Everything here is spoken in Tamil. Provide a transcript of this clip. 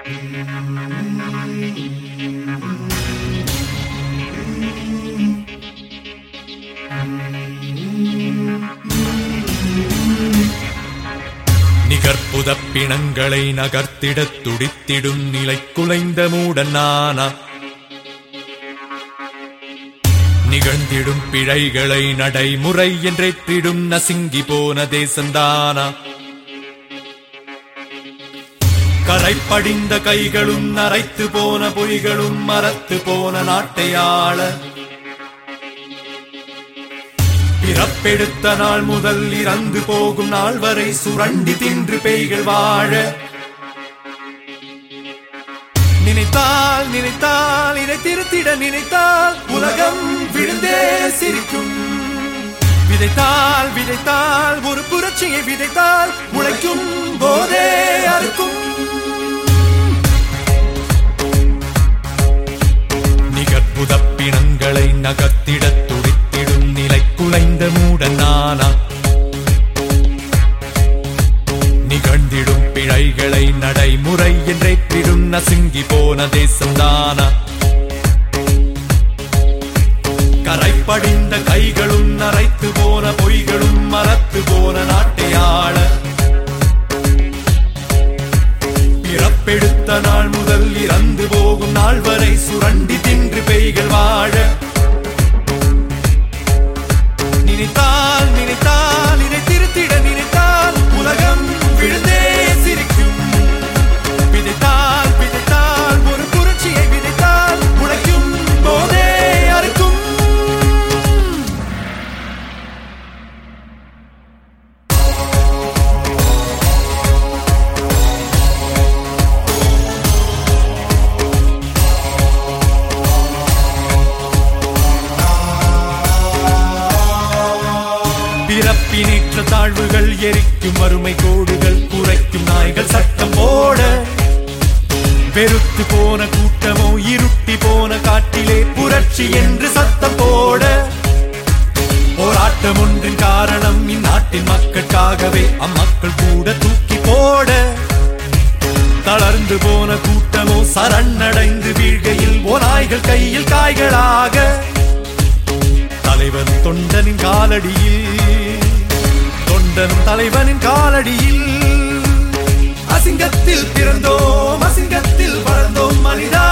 நிகர்ப்புதப் பிணங்களை நகர்த்திடத் துடித்திடும் நிலை குலைந்த மூடன் நானா நிகழ்ந்திடும் பிழைகளை நடைமுறை என்றேற்றிடும் நசுங்கி போன தேசந்தானா கரைப்படிந்த கைகளும் நரைத்து போன பொய்களும் மரத்து போன நாட்டையாள பிறப்பெடுத்த நாள் முதல் இறந்து போகும் நாள் வரை சுரண்டி தின்று பேய்கள் வாழ நினைத்தால் நினைத்தால் இதை திருத்திட நினைத்தால் உலகம் விழுந்தே சிரிக்கும் விதைத்தால் விதைத்தால் ஒரு புரட்சியை விதைத்தால் உழைக்கும் போதே அறுக்கும் நிகர்புதப் பிணங்களை நகர்த்திடத் துடித்திடும் நிலை குலைந்த மூடன் நானா நிகழ்ந்திடும் பிழைகளை நடைமுறை என்றேற்றிடும் நசுங்கி போன தேசம்தானா கரைப்படிந்த கைகளும் நரைத்து போன பொய்களும் மரத்து போன நாட்டையாள பிறப்பெடுத்த நாள் முதல் இறந்து போகும் நாள் வரை சுரண்டி தின்று பெய்கள் வாழ நினைத்தால் நினைத்தால் இதை திருத்திட நினைத்தால் உலகம் விழுந்தே சிரிக்கும் விதைத்தால் விதைத்தால் ஒரு புரட்சியை விதைத்தால் உழைக்கும் போதே அறுக்கும் பிறப்பினேற்ற தாழ்வுகள் எரிக்கும் வறுமை கோடுகள் குறைக்கும் நாய்கள் சட்டம் போட வெறுத்து போன கூட்டமோ இருட்டி போன காட்டிலே புரட்சி என்று சத்தம் போட போராட்டம் ஒன்றின் காரணம் இந்நாட்டின் மக்களுக்காகவே அம்மக்கள் கூட தூக்கி போட தளர்ந்து போன கூட்டமோ சரணடைந்து வீழ்கையில் ஓநாய்கள் கையில் காய்களாக தலைவன் தொண்டனின் காலடியில் தொண்டன் தலைவனின் காலடியில் அசிங்கத்தில் பிறந்தோம் அசிங்கத்தில் வளர்ந்தோம் மனிதா